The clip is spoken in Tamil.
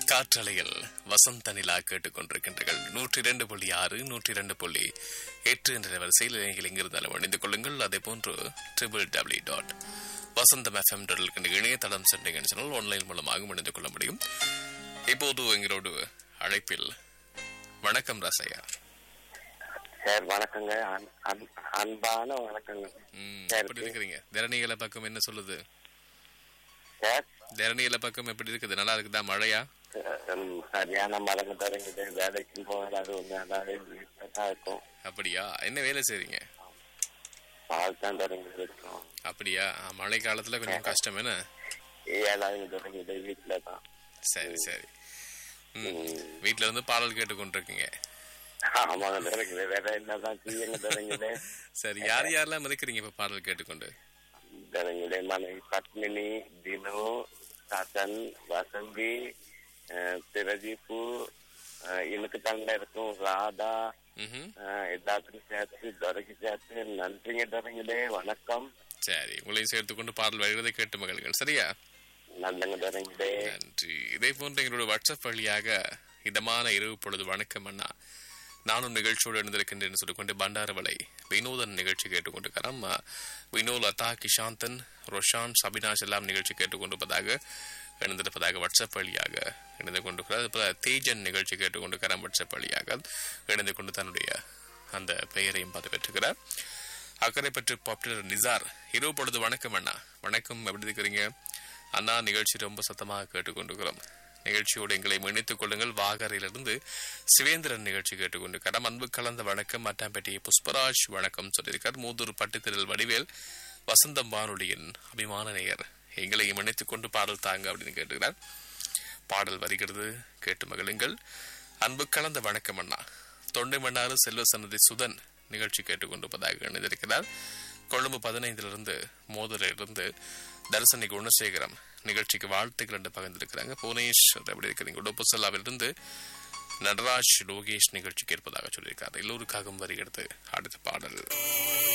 காற்றலையில் வசந்த நிலா கேட்டுக்கொண்டிருக்கின்றீர்கள் நூற்றி இரண்டு புள்ளி ஆறு நூற்றி இரண்டு புள்ளி எட்டு என்ற வரிசையில் நீங்கள் எங்கிருந்தாலும் அணிந்து கொள்ளுங்கள் அதே போன்று triple W dot Vasantham FM dot இணையதளம் சென்றீங்கன்னு சொன்னால் ஆன்லைன் மூலமாக இணைந்து கொள்ள முடியும் இப்போது எங்களோடு அழைப்பில் வணக்கம் ரசையா சார் வணக்கங்க அன்- அன்- அன்பான வணக்கங்க ம், சரி. எப்படி இருக்கிறீங்க தரணிகளை பக்கம் என்ன சொல்லுது சார் தரணிகளை பக்கம் எப்படி இருக்குது நல்லா இருக்குதா மழையா ம், சரியான மரங்க தொடங்குது வேலைக்கு போகாது ஒன்றாவே வீட்டில் தான் இருக்கும் அப்படியா என்ன வேலை செய்றீங்க பால் தான் தொடங்கி இருக்கும் அப்படியா ஆ, மழை காலத்துல கொஞ்சம் கஷ்டம் என்ன ஏழாவது தொடங்குது வீட்டில் தான் சரி சரி ம் வீட்ல இருந்து பாடல் கேட்டுக்கொண்டிருக்கீங்க ஆமாங்க தொடங்குது வேற என்னதான் தீயங்க தொடங்குது சரி யார் யாரெல்லாம் இருக்கிறீங்க இப்ப பாடல் கேட்டுக்கொண்டு தொடங்குது மனைவி பத்மினி தினு சதன் வசந்தி அஹ், பிரதீப்பு அஹ், எனக்கு தங்க இருக்கும் ராதா ம்ஹும். அஹ், எல்லாத்துக்கும் சேர்த்து துறைக்கு சேர்த்து நன்றிங்க தொடங்குதே வணக்கம் சரி உங்களையும் சேர்த்துக்கொண்டு பாடல் வருகிறதை கேட்டு மகிழ்கள் சரியா நல்லங்க தொடங்குதே நன்றி இதே போன்று எங்களோட வாட்ஸ்அப் வழியாக இதமான இரவு பொழுது வணக்கம் அண்ணா நானும் நிகழ்ச்சியோடு எழுந்திருக்கின்றேன் சொல்லிக்கொண்டு பண்டாரவளை வினோதன் நிகழ்ச்சி கேட்டுக்கொண்டிருக்கிறோம் வினோத் லதா கிஷாந்தன் ரொஷான் சபினாஷ் எல்லாம் நிகழ்ச்சி கேட்டுக்கொண்டிருப்பதாக இணைந்திருப்பதாக வாட்ஸ்அப் வழியாக இணைந்து கொண்டிருக்கிறார் அதுபோல தேஜன் நிகழ்ச்சி கேட்டுக்கொண்டிருக்கிறார் வாட்ஸ்அப் வழியாக இணைந்து கொண்டு தன்னுடைய அந்த பெயரையும் பார்த்து பெற்றுக்கிறார் அக்கறை பற்றி பாப்புலர் நிசார் இரவு பொழுது வணக்கம் அண்ணா வணக்கம் எப்படி இருக்கிறீங்க அண்ணா நிகழ்ச்சி ரொம்ப சத்தமாக கேட்டுக்கொண்டிருக்கிறோம் நிகழ்ச்சியோடு எங்களை இணைத்துக் கொள்ளுங்கள் வாகரையிலிருந்து சிவேந்திரன் நிகழ்ச்சி கேட்டுக்கொண்டிருக்கிறார் அன்பு கலந்த வணக்கம் மட்டாம்பேட்டை புஷ்பராஜ் வணக்கம் சொல்லியிருக்கார் மூதூர் பட்டுத்திரல் வடிவேல் வசந்தம் வானொலியின் அபிமான நேயர் எங்களையும் இணைத்துக் கொண்டு பாடல் தாங்க அப்படின்னு கேட்டுக்கிறார் பாடல் வருகிறது கேட்டு மகிழுங்கள் அன்பு கலந்த வணக்கம் அண்ணா தொண்டை மன்னாறு செல்வ சன்னதி சுதன் நிகழ்ச்சி கேட்டுக்கொண்டிருப்பதாக இணைந்திருக்கிறார் கொழும்பு பதினைந்திலிருந்து மோதலிலிருந்து தரிசனி குணசேகரம் நிகழ்ச்சிக்கு வாழ்த்துக்கள் என்று பகிர்ந்திருக்கிறாங்க புவனேஷ் எப்படி இருக்கிறீங்க உடப்புசல்லாவிலிருந்து நடராஜ் லோகேஷ் நிகழ்ச்சி கேட்பதாக சொல்லியிருக்காரு எல்லோருக்காகவும் வருகிறது அடுத்த பாடல்